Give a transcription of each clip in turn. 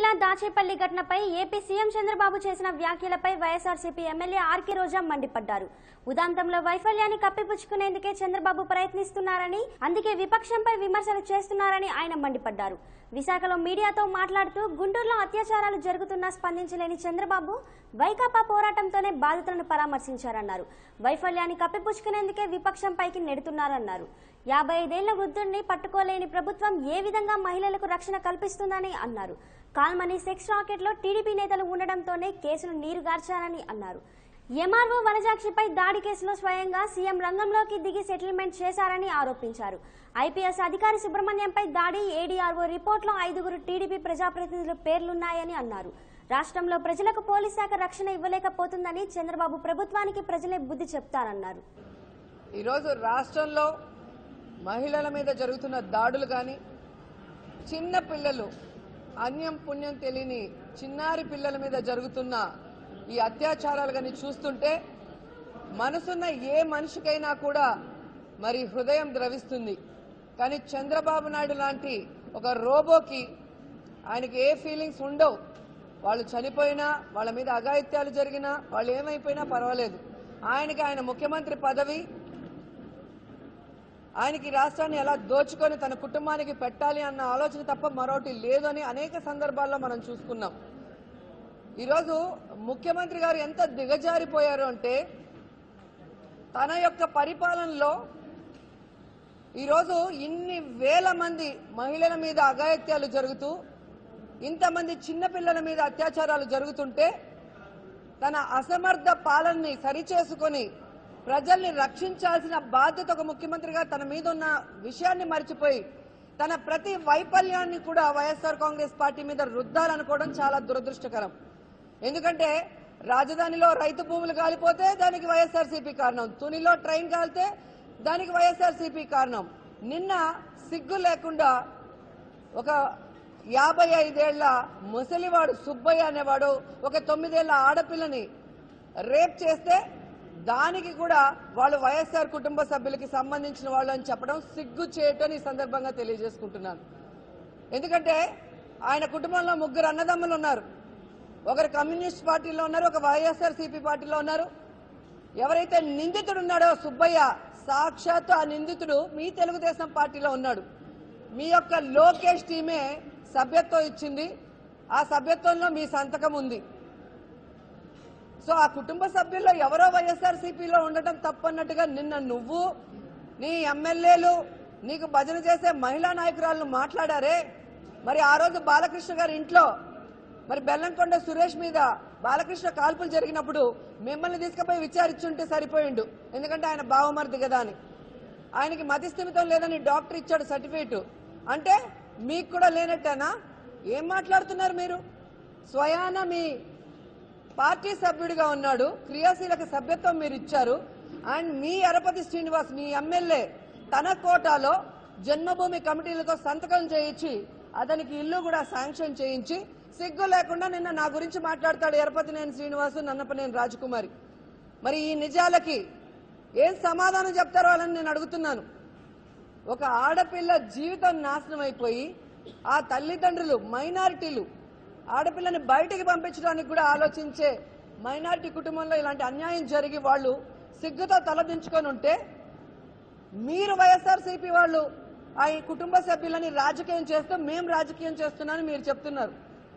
జిల్లా దాచేపల్లి ఘటనపై AP CM Chandrababu చేసిన వ్యాఖ్యలపై వైఎస్ఆర్సీపీ ఎమ్మెల్యే ఆర్కే రోజా మండిపడ్డారు ఉదాంతంలో వైఫల్యాన్ని కప్పిపుచ్చుకునేందుకే చంద్రబాబు ప్రయత్నిస్తున్నారని అందుకే విపక్షంపై విమర్శలు చేస్తున్నారని ఆయన మండిపడ్డారు విశాఖలో మీడియాతో మాట్లాడుతూ గుంటూరులో అత్యాచారాలు జరుగుతున్నా స్పందించలేని చంద్రబాబు వైకాపా పోరాటంతోనే బాధితులను పరామర్శించారన్నారు వైఫల్యాన్ని కప్పిపుచ్చుకునేందుకే విపక్షంపైకి నెడుతున్నారన్నారు యాభై ఐదేళ్ల వృద్ధుడిని పట్టుకోలేని ప్రభుత్వం ఏ విధంగా మహిళలకు రక్షణ కల్పిస్తుందని అన్నారు కాల్మనీ సెక్స్ రాకెట్లో టీడీపీ నేతలు ఉండడంతోనే కేసును నీరుగార్చారని అన్నారు ఎంఆర్ఓ వనజాక్షిపై దాడి కేసులో స్వయంగా సీఎం రంగంలోకి దిగి సెటిల్మెంట్ చేశారని ఆరోపించారు ఐపీఎస్ అధికారి సుబ్రహ్మణ్యంపై దాడి ఏడీఆర్ఓ రిపోర్ట్లో ఐదుగురు టీడీపీ ప్రజాప్రతినిధుల పేర్లున్నాయని అన్నారు రాష్ట్రంలో ప్రజలకు పోలీస్ శాఖ రక్షణ ఇవ్వలేకపోతుందని చంద్రబాబు ప్రభుత్వానికి ప్రజలే బుద్ధి చెప్తారన్నారు ఈరోజు రాష్ట్రంలో మహిళల మీద జరుగుతున్న దాడులు కానీ చిన్న పిల్లలు అన్యం పుణ్యం తెలియని చిన్నారి పిల్లల మీద జరుగుతున్న ఈ అత్యాచారాలు కానీ చూస్తుంటే మనసున్న ఏ మనిషికైనా కూడా మరి హృదయం ద్రవిస్తుంది కానీ చంద్రబాబు నాయుడు లాంటి ఒక రోబోకి ఆయనకి ఏ ఫీలింగ్స్ ఉండవు వాళ్ళు చనిపోయినా వాళ్ళ మీద అఘాయిత్యాలు జరిగినా వాళ్ళు ఏమైపోయినా పర్వాలేదు ఆయనకి ఆయన ముఖ్యమంత్రి పదవి ఆయనకి రాష్ట్రాన్ని ఎలా దోచుకొని తన కుటుంబానికి పెట్టాలి అన్న ఆలోచన తప్ప మరొకటి లేదు అని అనేక సందర్భాల్లో మనం చూసుకున్నాం ఈరోజు ముఖ్యమంత్రి గారు ఎంత దిగజారిపోయారు అంటే తన యొక్క పరిపాలనలో ఈరోజు ఇన్ని వేల మంది మహిళల మీద అఘాయిత్యాలు జరుగుతూ ఇంతమంది చిన్నపిల్లల మీద అత్యాచారాలు జరుగుతుంటే తన అసమర్థ పాలనని సరిచేసుకొని ప్రజల్ని రక్షించాల్సిన బాధ్యత ఒక ముఖ్యమంత్రిగా తన మీద ఉన్న విషయాన్ని మర్చిపోయి తన ప్రతి వైఫల్యాన్ని కూడా వైఎస్ఆర్ కాంగ్రెస్ పార్టీ మీద రుద్దాలనుకోవడం చాలా దురదృష్టకరం ఎందుకంటే రాజధానిలో రైతు భూములు కాలిపోతే దానికి వైఎస్ఆర్సీపీ కారణం తునిలో ట్రైన్ కాలితే దానికి వైఎస్ఆర్సీపీ కారణం నిన్న సిగ్గు లేకుండా ఒక యాభై ఐదేళ్ల ముసలివాడు సుబ్బయ్య అనేవాడు ఒక తొమ్మిదేళ్ల ఆడపిల్లని రేప్ చేస్తే దానికి కూడా వాళ్ళు వైఎస్ఆర్ కుటుంబ సభ్యులకి సంబంధించిన వాళ్ళు అని చెప్పడం సిగ్గు చేయటం ఈ సందర్భంగా తెలియజేసుకుంటున్నాను ఎందుకంటే ఆయన కుటుంబంలో ముగ్గురు అన్నదమ్ములు ఉన్నారు ఒకరు కమ్యూనిస్ట్ పార్టీలో ఉన్నారు ఒక వైఎస్ఆర్ సిపి పార్టీలో ఉన్నారు ఎవరైతే నిందితుడు ఉన్నాడో సుబ్బయ్య సాక్షాత్తు ఆ నిందితుడు మీ తెలుగుదేశం పార్టీలో ఉన్నాడు మీ యొక్క లోకేష్ టీమే సభ్యత్వం ఇచ్చింది ఆ సభ్యత్వంలో మీ సంతకం ఉంది సో ఆ కుటుంబ సభ్యుల్లో ఎవరో వైఎస్ఆర్ సిపిలో ఉండటం తప్పన్నట్టుగా నిన్న నువ్వు నీ ఎమ్మెల్యేలు నీకు భజన చేసే మహిళా నాయకురాలను మాట్లాడారే మరి ఆ రోజు బాలకృష్ణ గారి ఇంట్లో మరి బెల్లంకొండ సురేష్ మీద బాలకృష్ణ కాల్పులు జరిగినప్పుడు మిమ్మల్ని తీసుకుపోయి విచారించుంటే సరిపోయిండు ఎందుకంటే ఆయన బావమరిది కదా అని ఆయనకి మతిస్థిమితం లేదని డాక్టర్ ఇచ్చాడు సర్టిఫికేట్ అంటే మీకు కూడా లేనట్టేనా ఏం మాట్లాడుతున్నారు మీరు స్వయాన మీ పార్టీ సభ్యుడిగా ఉన్నాడు క్రియాశీలక సభ్యత్వం మీరు ఇచ్చారు అండ్ మీ అరపతి శ్రీనివాస్ మీ ఎమ్మెల్యే తన కోటాలో జన్మభూమి కమిటీలతో సంతకం చేయించి అతనికి ఇల్లు కూడా శాంక్షన్ చేయించి సిగ్గు లేకుండా నిన్న నా గురించి మాట్లాడతాడు ఎరపతినేని శ్రీనివాసు నన్నపనేని రాజకుమారి మరి ఈ నిజాలకి ఏం సమాధానం చెప్తారో వాళ్ళని నేను అడుగుతున్నాను ఒక ఆడపిల్ల జీవితం నాశనం అయిపోయి ఆ తల్లిదండ్రులు మైనారిటీలు ఆడపిల్లని బయటికి పంపించడానికి కూడా ఆలోచించే మైనారిటీ కుటుంబంలో ఇలాంటి అన్యాయం జరిగి వాళ్ళు సిగ్గుతో తలదించుకొని ఉంటే మీరు వైఎస్ఆర్సీపీ వాళ్ళు ఆ ఈ కుటుంబ సభ్యులని రాజకీయం చేస్తూ మేము రాజకీయం చేస్తున్నామని మీరు చెప్తున్నారు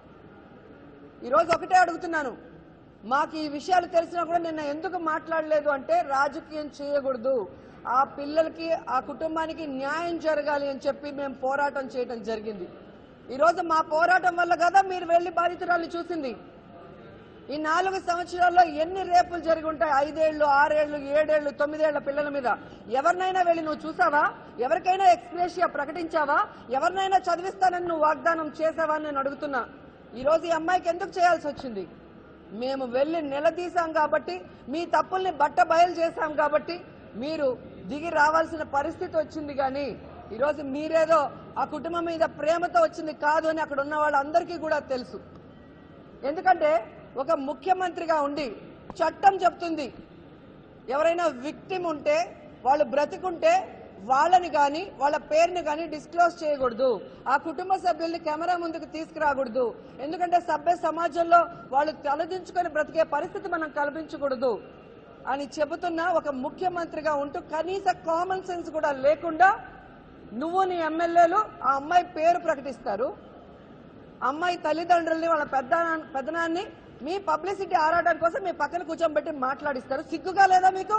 ఈరోజు ఒకటే అడుగుతున్నాను మాకు ఈ విషయాలు తెలిసినా కూడా నిన్న ఎందుకు మాట్లాడలేదు అంటే రాజకీయం చేయకూడదు ఆ పిల్లలకి ఆ కుటుంబానికి న్యాయం జరగాలి అని చెప్పి మేము పోరాటం చేయడం జరిగింది ఈరోజు మా పోరాటం వల్ల కదా మీరు వెళ్లి బాధితురాలు చూసింది ఈ నాలుగు సంవత్సరాల్లో ఎన్ని రేపులు జరిగి ఉంటాయి ఐదేళ్లు ఆరేళ్లు ఏడేళ్లు తొమ్మిదేళ్ల పిల్లల మీద ఎవరినైనా వెళ్ళి నువ్వు చూసావా ఎవరికైనా ఎక్స్ప్రెషియా ప్రకటించావా ఎవరినైనా చదివిస్తానని నువ్వు వాగ్దానం చేసావా అని నేను అడుగుతున్నా ఈ రోజు ఈ అమ్మాయికి ఎందుకు చేయాల్సి వచ్చింది మేము వెళ్ళి నిలదీశాం కాబట్టి మీ తప్పుల్ని బట్ట బయలు చేశాం కాబట్టి మీరు దిగి రావాల్సిన పరిస్థితి వచ్చింది కానీ ఈరోజు మీరేదో ఆ కుటుంబం మీద ప్రేమతో వచ్చింది కాదు అని అక్కడ ఉన్న వాళ్ళందరికీ కూడా తెలుసు ఎందుకంటే ఒక ముఖ్యమంత్రిగా ఉండి చట్టం చెప్తుంది ఎవరైనా విక్టిమ్ ఉంటే వాళ్ళు బ్రతికుంటే వాళ్ళని గాని వాళ్ళ పేరుని గాని డిస్క్లోజ్ చేయకూడదు ఆ కుటుంబ సభ్యుల్ని కెమెరా ముందుకు తీసుకురాకూడదు ఎందుకంటే సభ్య సమాజంలో వాళ్ళు తలదించుకొని బ్రతికే పరిస్థితి మనం కల్పించకూడదు అని చెబుతున్న ఒక ముఖ్యమంత్రిగా ఉంటూ కనీస కామన్ సెన్స్ కూడా లేకుండా నువ్వు నీ ఎమ్మెల్యేలు ఆ అమ్మాయి పేరు ప్రకటిస్తారు అమ్మాయి తల్లిదండ్రుల్ని వాళ్ళ పెద్ద పెద్దనాన్ని మీ పబ్లిసిటీ ఆరాటం కోసం మీ పక్కన కూర్చోబెట్టి మాట్లాడిస్తారు సిగ్గుగా లేదా మీకు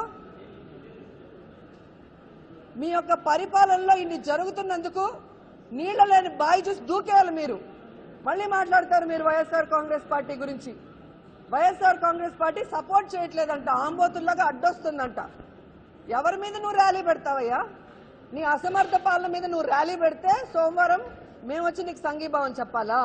మీ యొక్క పరిపాలనలో ఇన్ని జరుగుతున్నందుకు నీళ్ల లేని బాయి చూసి దూకేయాలి మీరు మళ్ళీ మాట్లాడతారు మీరు వైఎస్ఆర్ కాంగ్రెస్ పార్టీ గురించి వైఎస్ఆర్ కాంగ్రెస్ పార్టీ సపోర్ట్ చేయట్లేదంట ఆంబోతుల్లాగా అడ్డొస్తుందంట ఎవరి మీద నువ్వు ర్యాలీ పెడతావయ్యా నీ అసమర్థ పాలన మీద నువ్వు ర్యాలీ పెడితే సోమవారం మేము వచ్చి నీకు సంఘీభావం చెప్పాలా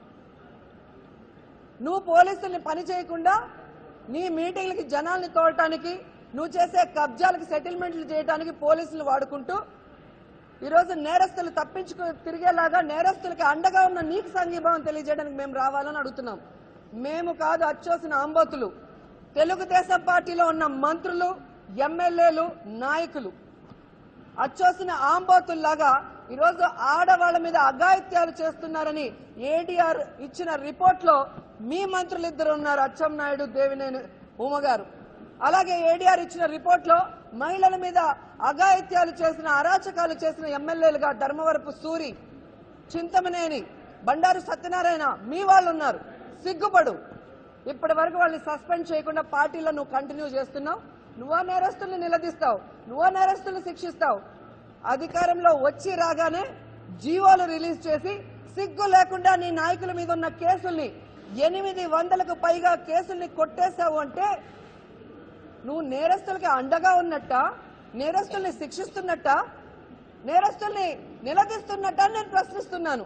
నువ్వు పోలీసుల్ని పని చేయకుండా నీ మీటింగ్లకి జనాల్ని తోడటానికి నువ్వు చేసే కబ్జాలకి సెటిల్మెంట్లు చేయడానికి పోలీసులు వాడుకుంటూ ఈరోజు నేరస్తులు తప్పించుకు తిరిగేలాగా నేరస్తులకి అండగా ఉన్న నీకు సంఘీభావం తెలియజేయడానికి మేము రావాలని అడుగుతున్నాం మేము కాదు అచ్చోసిన ఆంబోతులు తెలుగుదేశం పార్టీలో ఉన్న మంత్రులు ఎమ్మెల్యేలు నాయకులు అచ్చోసిన ఆంబోతుల్లాగా ఈరోజు ఆడవాళ్ల మీద అఘాయిత్యాలు చేస్తున్నారని ఏడీఆర్ ఇచ్చిన రిపోర్ట్ లో మీ మంత్రులు ఇద్దరు ఉన్నారు అచ్చెం నాయుడు దేవినేని ఉమ గారు అలాగే ఏడీఆర్ ఇచ్చిన రిపోర్ట్ లో మహిళల మీద అఘాయిత్యాలు చేసిన అరాచకాలు చేసిన ఎమ్మెల్యేలుగా ధర్మవరపు సూరి చింతమనేని బండారు సత్యనారాయణ మీ వాళ్ళు ఉన్నారు సిగ్గుపడు ఇప్పటి వరకు వాళ్ళని సస్పెండ్ చేయకుండా పార్టీలో నువ్వు కంటిన్యూ చేస్తున్నావు నువ్వా నేరస్తుల్ని నిలదీస్తావు నువ్వా నేరస్తుల్ని శిక్షిస్తావు అధికారంలో వచ్చి రాగానే జీవోలు రిలీజ్ చేసి సిగ్గు లేకుండా నీ నాయకుల మీద ఉన్న కేసుల్ని ఎనిమిది వందలకు పైగా కేసుల్ని కొట్టేశావు అంటే నువ్వు నేరస్తులకి అండగా ఉన్నట్ట నేరస్తుల్ని శిక్షిస్తున్నట్ట నేరస్తుల్ని నిలదీస్తున్నట్ట అని నేను ప్రశ్నిస్తున్నాను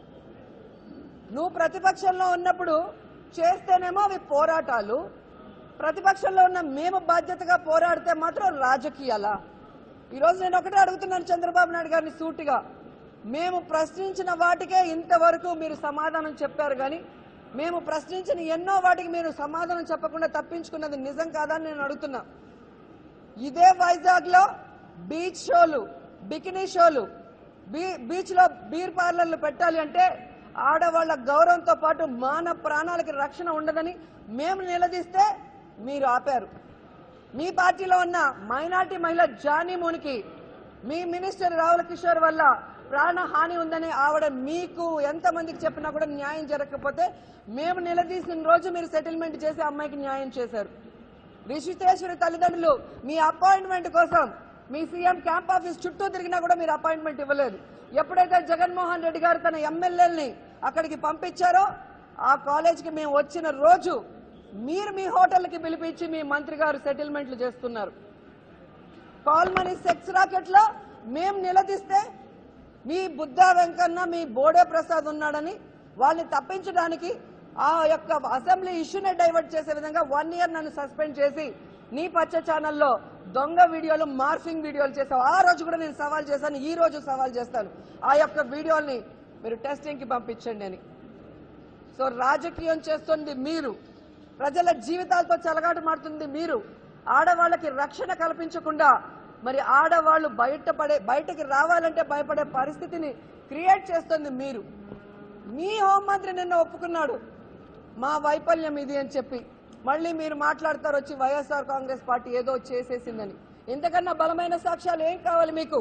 నువ్వు ప్రతిపక్షంలో ఉన్నప్పుడు చేస్తేనేమో అవి పోరాటాలు ప్రతిపక్షంలో ఉన్న మేము బాధ్యతగా పోరాడితే మాత్రం రాజకీయాలా ఈరోజు నేను ఒకటే అడుగుతున్నాను చంద్రబాబు నాయుడు గారిని సూటిగా మేము ప్రశ్నించిన వాటికే ఇంతవరకు మీరు సమాధానం చెప్పారు కానీ మేము ప్రశ్నించిన ఎన్నో వాటికి మీరు సమాధానం చెప్పకుండా తప్పించుకున్నది నిజం కాదని నేను అడుగుతున్నా ఇదే వైజాగ్ లో బీచ్ షోలు బికినీ షోలు బీ- బీచ్ లో బీర్ పార్లర్లు పెట్టాలి అంటే ఆడవాళ్ల గౌరవంతో పాటు మాన ప్రాణాలకి రక్షణ ఉండదని మేము నిలదీస్తే మీరు ఆపారు మీ పార్టీలో ఉన్న మైనార్టీ మహిళ జానీ మునికి మీ మినిస్టర్ రావుల కిషోర్ వల్ల ప్రాణ హాని ఉందని ఆవిడ మీకు ఎంతమందికి చెప్పినా కూడా న్యాయం జరగకపోతే మేము నిలదీసిన రోజు మీరు సెటిల్మెంట్ చేసి అమ్మాయికి న్యాయం చేశారు రిషితేశ్వరి తల్లిదండ్రులు మీ అపాయింట్మెంట్ కోసం మీ సీఎం క్యాంప్ ఆఫీస్ చుట్టూ తిరిగినా కూడా మీరు అపాయింట్మెంట్ ఇవ్వలేదు ఎప్పుడైతే జగన్మోహన్ రెడ్డి గారు తన ఎమ్మెల్యేలని అక్కడికి పంపించారో ఆ కాలేజీకి మేము వచ్చిన రోజు మీరు మీ హోటల్కి పిలిపించి మీ మంత్రి గారు సెటిల్మెంట్లు చేస్తున్నారు కాల్ మనీ సెక్స్ రాకెట్ లో మేము నిలదీస్తే మీ బుద్ధా వెంకన్న మీ బోడే ప్రసాద్ ఉన్నాడని వాళ్ళని తప్పించడానికి ఆ యొక్క అసెంబ్లీ ఇష్యూనే డైవర్ట్ చేసే విధంగా వన్ ఇయర్ నన్ను సస్పెండ్ చేసి నీ పచ్చ ఛానల్లో దొంగ వీడియోలు మార్ఫింగ్ వీడియోలు చేసావు ఆ రోజు కూడా నేను సవాల్ చేశాను ఈ రోజు సవాల్ చేస్తాను ఆ యొక్క వీడియోల్ని మీరు టెస్టింగ్ కి పంపించండి అని సో రాజకీయం చేస్తుంది మీరు ప్రజల జీవితాలతో చెలగాట మారుతుంది మీరు ఆడవాళ్ళకి రక్షణ కల్పించకుండా మరి ఆడవాళ్ళు బయటపడే బయటకి రావాలంటే భయపడే పరిస్థితిని క్రియేట్ చేస్తుంది మీరు మీ హోంమంత్రి నిన్న ఒప్పుకున్నాడు మా వైఫల్యం ఇది అని చెప్పి మళ్ళీ మీరు మాట్లాడతారు వచ్చి వైఎస్ఆర్ కాంగ్రెస్ పార్టీ ఏదో చేసేసిందని ఇంతకన్నా బలమైన సాక్ష్యాలు ఏం కావాలి మీకు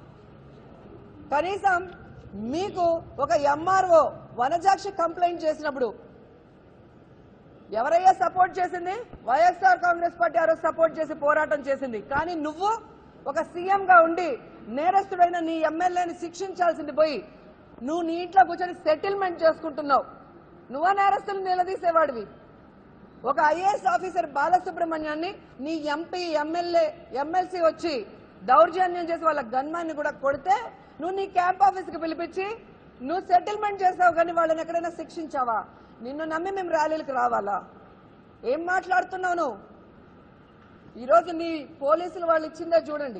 కనీసం మీకు ఒక ఎంఆర్ఓ వనజాక్షి కంప్లైంట్ చేసినప్పుడు ఎవరయ్యా సపోర్ట్ చేసింది వైఎస్ఆర్ కాంగ్రెస్ పార్టీ ఆ రోజు సపోర్ట్ చేసి పోరాటం చేసింది కానీ నువ్వు ఒక సీఎం గా ఉండి నేరస్తుడైన నీ ఎమ్మెల్యేని శిక్షించాల్సింది పోయి నువ్వు నీ ఇంట్లో కూర్చొని సెటిల్మెంట్ చేసుకుంటున్నావు నువ్వా నేరస్తులు నిలదీసేవాడివి ఒక ఐఏఎస్ ఆఫీసర్ బాలసుబ్రహ్మణ్యాన్ని నీ ఎంపీ ఎమ్మెల్యే ఎమ్మెల్సీ వచ్చి దౌర్జన్యం చేసి వాళ్ళ గన్మాన్ని కూడా కొడితే నువ్వు నీ క్యాంప్ ఆఫీస్ కి పిలిపించి నువ్వు సెటిల్మెంట్ చేసావు కానీ వాళ్ళని ఎక్కడైనా శిక్షించావా నిన్ను నమ్మి మేము ర్యాలీలకు రావాలా ఏం మాట్లాడుతున్నావు నువ్వు ఈరోజు నీ పోలీసులు వాళ్ళు ఇచ్చిందే చూడండి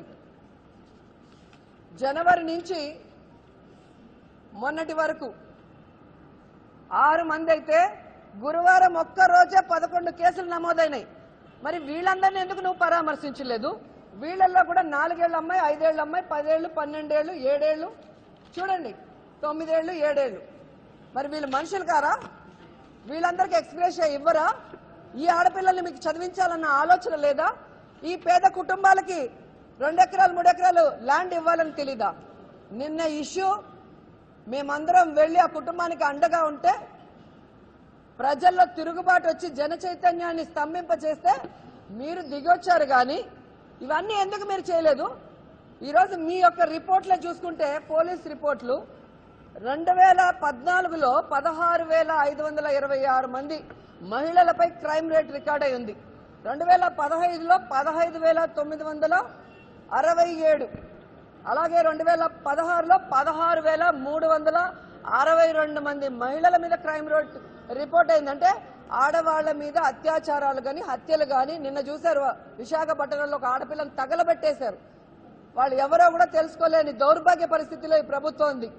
జనవరి నుంచి మొన్నటి వరకు ఆరు మంది అయితే గురువారం ఒక్క రోజే పదకొండు కేసులు నమోదైనాయి మరి వీళ్ళందరినీ ఎందుకు నువ్వు పరామర్శించలేదు వీళ్ళల్లో కూడా నాలుగేళ్ల అమ్మాయి ఐదేళ్ల అమ్మాయి పదేళ్ళు పన్నెండేళ్ళు ఏడేళ్ళు చూడండి తొమ్మిదేళ్ళు ఏడేళ్ళు మరి వీళ్ళు మనుషులు కారా వీళ్ళందరికీ ఎక్స్ప్రెస్ ఇవ్వరా ఈ ఆడపిల్లల్ని మీకు చదివించాలన్న ఆలోచన లేదా ఈ పేద కుటుంబాలకి రెండు ఎకరాలు మూడు ఎకరాలు ల్యాండ్ ఇవ్వాలని తెలీదా నిన్న ఇష్యూ మేమందరం వెళ్ళి ఆ కుటుంబానికి అండగా ఉంటే ప్రజల్లో తిరుగుబాటు వచ్చి జన చైతన్యాన్ని స్తంభింపచేస్తే మీరు దిగొచ్చారు కానీ ఇవన్నీ ఎందుకు మీరు చేయలేదు ఈరోజు మీ యొక్క రిపోర్ట్లే చూసుకుంటే పోలీస్ రిపోర్ట్లు రెండు వేల పద్నాలుగులో పదహారు వేల ఐదు వందల ఇరవై ఆరు మంది మహిళలపై క్రైమ్ రేట్ రికార్డ్ అయి ఉంది రెండు వేల పదహైదులో పదహైదు వేల తొమ్మిది వందల అరవై ఏడు అలాగే రెండు వేల పదహారులో పదహారు వేల మూడు వందల అరవై రెండు మంది మహిళల మీద క్రైమ్ రేట్ రిపోర్ట్ అయిందంటే ఆడవాళ్ల మీద అత్యాచారాలు కానీ హత్యలు కానీ నిన్న చూశారు విశాఖపట్నంలో ఒక ఆడపిల్లని తగలబెట్టేశారు వాళ్ళు ఎవరో కూడా తెలుసుకోలేని దౌర్భాగ్య పరిస్థితిలో ఈ ప్రభుత్వం ఉంది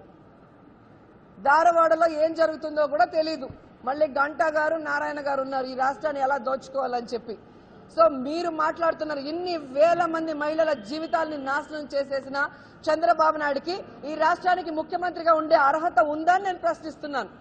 ధారవాడలో ఏం జరుగుతుందో కూడా తెలియదు మళ్ళీ గంటా గారు నారాయణ గారు ఉన్నారు ఈ రాష్ట్రాన్ని ఎలా దోచుకోవాలని చెప్పి సో మీరు మాట్లాడుతున్నారు ఇన్ని వేల మంది మహిళల జీవితాల్ని నాశనం చేసేసిన చంద్రబాబు నాయుడుకి ఈ రాష్ట్రానికి ముఖ్యమంత్రిగా ఉండే అర్హత ఉందా అని నేను ప్రశ్నిస్తున్నాను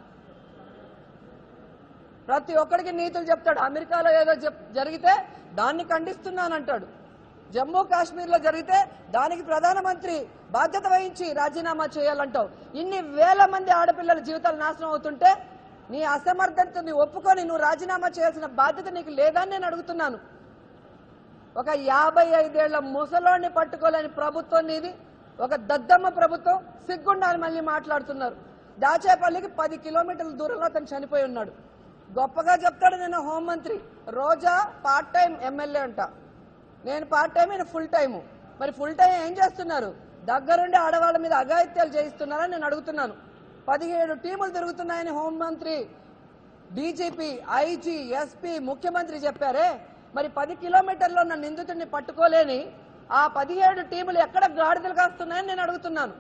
ప్రతి ఒక్కడికి నీతులు చెప్తాడు అమెరికాలో ఏదో చెప్- జరిగితే దాన్ని ఖండిస్తున్నానంటాడు జమ్మూ కాశ్మీర్ లో జరిగితే దానికి ప్రధానమంత్రి బాధ్యత వహించి రాజీనామా చేయాలంటావు ఇన్ని వేల మంది ఆడపిల్లల జీవితాలు నాశనం అవుతుంటే నీ అసమర్థతని ఒప్పుకొని నువ్వు రాజీనామా చేయాల్సిన బాధ్యత నీకు లేదా అని నేను అడుగుతున్నాను ఒక యాభై ఐదేళ్ల ముసలోడిని పట్టుకోలేని ప్రభుత్వం నీది ఒక దద్దమ్మ ప్రభుత్వం సిగ్గుండాలి మళ్ళీ మాట్లాడుతున్నారు దాచేపల్లికి పది కిలోమీటర్ల దూరంలో అతను చనిపోయి ఉన్నాడు గొప్పగా చెప్తాడు నేను హోంమంత్రి రోజా పార్ట్ టైం ఎమ్మెల్యే అంట నేను పార్ట్ టైం ఈయన ఫుల్ టైము మరి ఫుల్ టైం ఏం చేస్తున్నారు దగ్గరుండి ఆడవాళ్ళ మీద అఘాయిత్యాలు చేయిస్తున్నారని నేను అడుగుతున్నాను పదిహేడు టీములు తిరుగుతున్నాయని హోంమంత్రి డీజీపీ ఐజీ ఎస్పీ ముఖ్యమంత్రి చెప్పారే మరి పది కిలోమీటర్లో ఉన్న నిందితుడిని పట్టుకోలేని ఆ పదిహేడు టీములు ఎక్కడ గాడిదలు కాస్తున్నాయని నేను అడుగుతున్నాను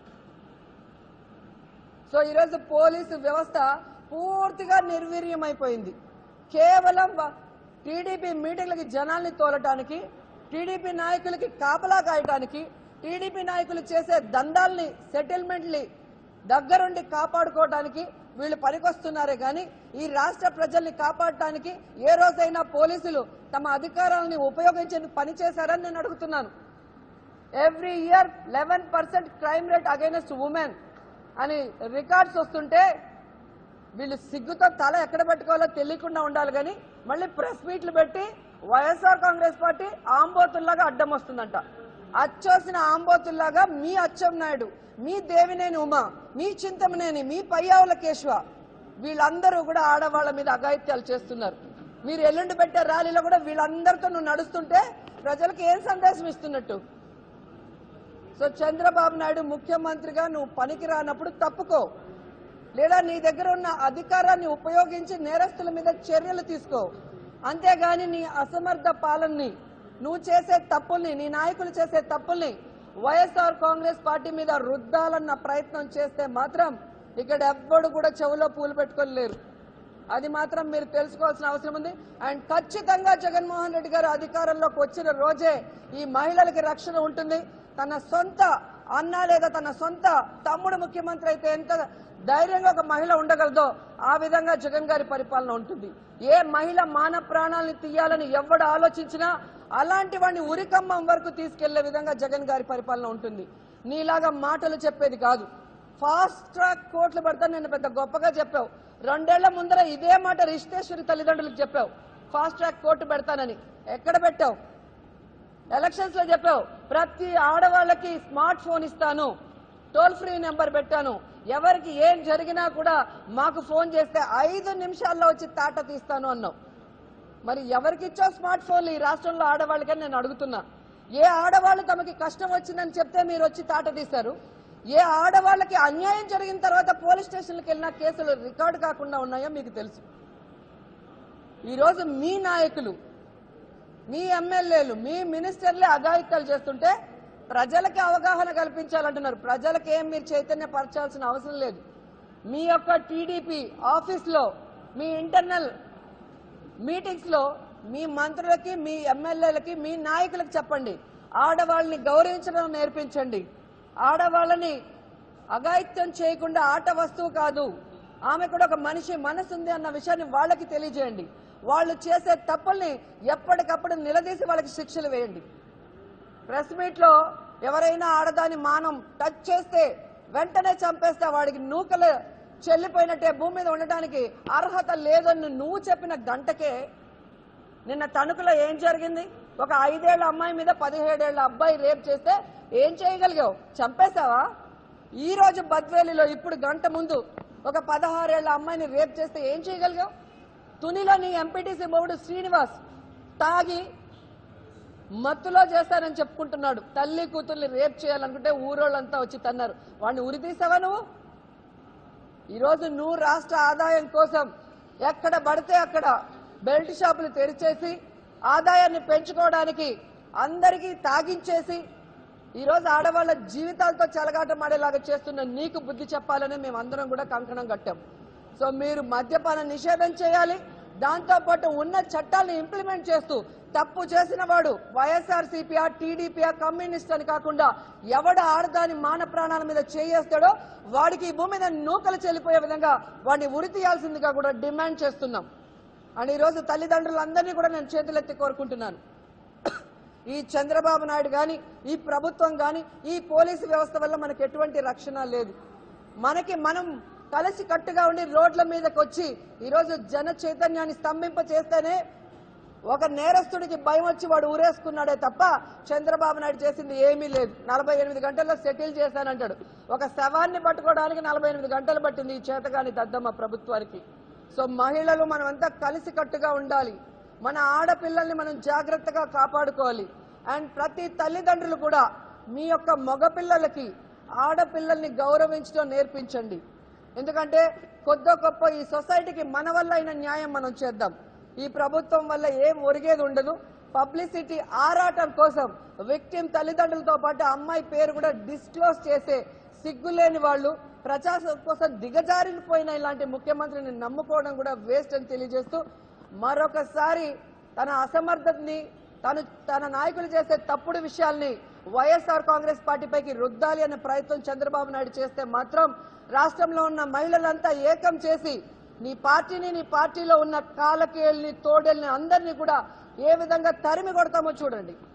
సో ఈరోజు పోలీసు వ్యవస్థ పూర్తిగా నిర్వీర్యమైపోయింది కేవలం వ- టీడీపీ మీటింగ్లకి జనాల్ని తోలటానికి టీడీపీ నాయకులకి కాపలా కాయటానికి టీడీపీ నాయకులు చేసే దందాల్ని సెటిల్మెంట్ని దగ్గరుండి కాపాడుకోవడానికి వీళ్ళు పనికొస్తున్నారే కానీ ఈ రాష్ట్ర ప్రజల్ని కాపాడటానికి ఏ రోజైనా పోలీసులు తమ అధికారాలని ఉపయోగించి పని చేశారని నేను అడుగుతున్నాను every year eleven percent crime rate against women అని రికార్డ్స్ వస్తుంటే వీళ్ళు సిగ్గుతో తల ఎక్కడ పెట్టుకోవాలో తెలియకుండా ఉండాలి కానీ మళ్ళీ ప్రెస్ మీట్లు పెట్టి వైఎస్ఆర్ కాంగ్రెస్ పార్టీ ఆంబోతుల్లాగా అడ్డం వస్తుందంట అచ్చోసిన ఆంబోతుల్లాగా మీ అచ్చం నాయుడు మీ దేవినేని ఉమా మీ చింతమనేని మీ పయ్యావుల కేశవ వీళ్ళందరూ కూడా ఆడవాళ్ళ మీద అఘాయిత్యాలు చేస్తున్నారు మీరు ఎల్లుండి పెట్టే ర్యాలీలో కూడా వీళ్ళందరితో నువ్వు నడుస్తుంటే ప్రజలకు ఏం సందేశం ఇస్తున్నట్టు సో చంద్రబాబు నాయుడు ముఖ్యమంత్రిగా నువ్వు పనికి రానప్పుడు తప్పుకో లేదా నీ దగ్గర ఉన్న అధికారాన్ని ఉపయోగించి నేరస్తుల మీద చర్యలు తీసుకో అంతేగాని నీ అసమర్థ పాలనని నువ్వు చేసే తప్పుల్ని నీ నాయకులు చేసే తప్పుల్ని వైఎస్ఆర్ కాంగ్రెస్ పార్టీ మీద రుద్దాలన్న ప్రయత్నం చేస్తే మాత్రం ఇక్కడ ఎవ్వడు కూడా చెవులో పూలు పెట్టుకొని లేరు అది మాత్రం మీరు తెలుసుకోవాల్సిన అవసరం ఉంది అండ్ ఖచ్చితంగా జగన్మోహన్ రెడ్డి గారు అధికారంలోకి వచ్చిన రోజే ఈ మహిళలకి రక్షణ ఉంటుంది తన సొంత అన్న లేదా తన సొంత తమ్ముడు ముఖ్యమంత్రి అయితే ఎంత ధైర్యంగా ఒక మహిళ ఉండగలదో ఆ విధంగా జగన్ గారి పరిపాలన ఉంటుంది ఏ మహిళ మాన ప్రాణాలని తీయాలని ఎవడు ఆలోచించినా అలాంటి వాడిని ఉరికమ్మం వరకు తీసుకెళ్లే విధంగా జగన్ గారి పరిపాలన ఉంటుంది నీలాగా మాటలు చెప్పేది కాదు ఫాస్ట్ ట్రాక్ కోర్టులు పెడతాను నేను పెద్ద గొప్పగా చెప్పావు రెండేళ్ల ముందర ఇదే మాట రిజిస్ట్రేశ్వరి తల్లిదండ్రులకు చెప్పావు ఫాస్ట్ ట్రాక్ కోర్టు పెడతానని ఎక్కడ పెట్టావు ఎలక్షన్స్ లో చెప్పావు ప్రతి ఆడవాళ్ళకి స్మార్ట్ ఫోన్ ఇస్తాను టోల్ ఫ్రీ నెంబర్ పెట్టాను ఎవరికి ఏం జరిగినా కూడా మాకు ఫోన్ చేస్తే ఐదు నిమిషాల్లో వచ్చి తాట తీస్తాను అన్నావు మరి ఎవరికి ఇచ్చావు స్మార్ట్ ఫోన్లు ఈ రాష్ట్రంలో ఆడవాళ్ళకని నేను అడుగుతున్నా ఏ ఆడవాళ్ళు తమకి కష్టం వచ్చిందని చెప్తే మీరు వచ్చి తాట తీశారు ఏ ఆడవాళ్ళకి అన్యాయం జరిగిన తర్వాత పోలీస్ స్టేషన్లకు వెళ్ళిన కేసులు రికార్డు కాకుండా ఉన్నాయో మీకు తెలుసు ఈరోజు మీ నాయకులు మీ ఎమ్మెల్యేలు మీ మినిస్టర్లే అఘాయిత్యాలు చేస్తుంటే ప్రజలకి అవగాహన కల్పించాలంటున్నారు ప్రజలకి ఏం మీరు చైతన్యపరచాల్సిన అవసరం లేదు మీ యొక్క టీడీపీ ఆఫీస్లో మీ ఇంటర్నల్ మీటింగ్స్ లో మీ మంత్రులకి మీ ఎమ్మెల్యేలకి మీ నాయకులకు చెప్పండి ఆడవాళ్ళని గౌరవించడం నేర్పించండి ఆడవాళ్ళని అఘాయిత్యం చేయకుండా ఆట వస్తువు కాదు ఆమె కూడా ఒక మనిషి మనసు ఉంది అన్న విషయాన్ని వాళ్ళకి తెలియజేయండి వాళ్ళు చేసే తప్పుల్ని ఎప్పటికప్పుడు నిలదీసి వాళ్ళకి శిక్షలు వేయండి ప్రెస్ మీట్ లో ఎవరైనా ఆడదాని మానం టచ్ చేస్తే వెంటనే చంపేస్తే వాడికి నూకలు చెల్లిపోయినట్టే భూమి మీద ఉండటానికి అర్హత లేదని నువ్వు చెప్పిన గంటకే నిన్న తణుకులో ఏం జరిగింది ఒక ఐదేళ్ల అమ్మాయి మీద పదిహేడేళ్ల అబ్బాయి రేప్ చేస్తే ఏం చేయగలిగావు చంపేశావా ఈ రోజు బద్వేలిలో ఇప్పుడు గంట ముందు ఒక పదహారేళ్ల అమ్మాయిని రేప్ చేస్తే ఏం చేయగలిగావు తునిలో నీ ఎంపీటీసీ మొగుడు శ్రీనివాస్ తాగి మత్తులో చేస్తానని చెప్పుకుంటున్నాడు తల్లి కూతుర్ని రేప్ చేయాలనుకుంటే ఊరోళ్ళంతా వచ్చి తన్నారు వాడిని ఉరి తీసావా నువ్వు ఈరోజు నువ్వు రాష్ట్ర ఆదాయం కోసం ఎక్కడ పడితే అక్కడ బెల్ట్ షాపులు తెరిచేసి ఆదాయాన్ని పెంచుకోవడానికి అందరికీ తాగించేసి ఈరోజు ఆడవాళ్ళ జీవితాలతో చెలగాటమాడేలాగా చేస్తున్న నీకు బుద్ధి చెప్పాలని మేము అందరం కూడా కంకణం కట్టాం సో మీరు మద్యపాన నిషేధం చేయాలి దాంతో పాటు ఉన్న చట్టాలను ఇంప్లిమెంట్ చేస్తూ తప్పు చేసిన వాడు వైఎస్ఆర్ సిపిఆ టీడీపీ కమ్యూనిస్ట్ అని కాకుండా ఎవడ ఆడదాని మాన ప్రాణాల మీద చేయేస్తాడో వాడికి ఈ భూమి మీద నూకలు చెల్లిపోయే విధంగా వాడిని ఉరి తీయాల్సిందిగా కూడా డిమాండ్ చేస్తున్నాం అండ్ ఈరోజు తల్లిదండ్రులందరినీ కూడా నేను చేతులెత్తి కోరుకుంటున్నాను ఈ చంద్రబాబు నాయుడు గాని ఈ ప్రభుత్వం గాని ఈ పోలీసు వ్యవస్థ వల్ల మనకి ఎటువంటి రక్షణ లేదు మనకి మనం కలిసి కట్టుగా ఉండి రోడ్ల మీదకి వచ్చి ఈరోజు జన చైతన్యాన్ని స్తంభింప చేస్తేనే ఒక నేరస్తుడికి భయం వచ్చి వాడు ఊరేసుకున్నాడే తప్ప చంద్రబాబు నాయుడు చేసింది ఏమీ లేదు నలభై ఎనిమిది గంటల్లో సెటిల్ చేశానంటాడు ఒక శవాన్ని పట్టుకోవడానికి నలభై ఎనిమిది గంటలు పట్టింది ఈ చేతగాని దద్దమ్మ ప్రభుత్వానికి సో మహిళలు మనమంతా కలిసి కట్టుగా ఉండాలి మన ఆడపిల్లల్ని మనం జాగ్రత్తగా కాపాడుకోవాలి అండ్ ప్రతి తల్లిదండ్రులు కూడా మీ యొక్క మగపిల్లలకి ఆడపిల్లల్ని గౌరవించడం నేర్పించండి ఎందుకంటే కొద్దో గొప్ప ఈ సొసైటీకి మన వల్ల అయిన న్యాయం మనం చేద్దాం ఈ ప్రభుత్వం వల్ల ఏం ఒరిగేది ఉండదు పబ్లిసిటీ ఆరాటం కోసం విక్టిమ్ తల్లిదండ్రులతో పాటు అమ్మాయి పేరు కూడా డిస్క్లోజ్ చేసే సిగ్గులేని వాళ్ళు ప్రజాసం కోసం దిగజారిపోయిన ఇలాంటి ముఖ్యమంత్రిని నమ్ముకోవడం కూడా వేస్ట్ అని తెలియజేస్తూ మరొకసారి తన అసమర్థతని తను తన నాయకులు చేసే తప్పుడు విషయాల్ని వైఎస్ఆర్ కాంగ్రెస్ పార్టీపైకి రుద్దాలి అనే ప్రయత్నం చంద్రబాబు నాయుడు చేస్తే మాత్రం రాష్ట్రంలో ఉన్న మహిళలంతా ఏకం చేసి నీ పార్టీని నీ పార్టీలో ఉన్న కాలకేళ్ళని తోడేల్ని అందరినీ కూడా ఏ విధంగా తరిమి కొడతామో చూడండి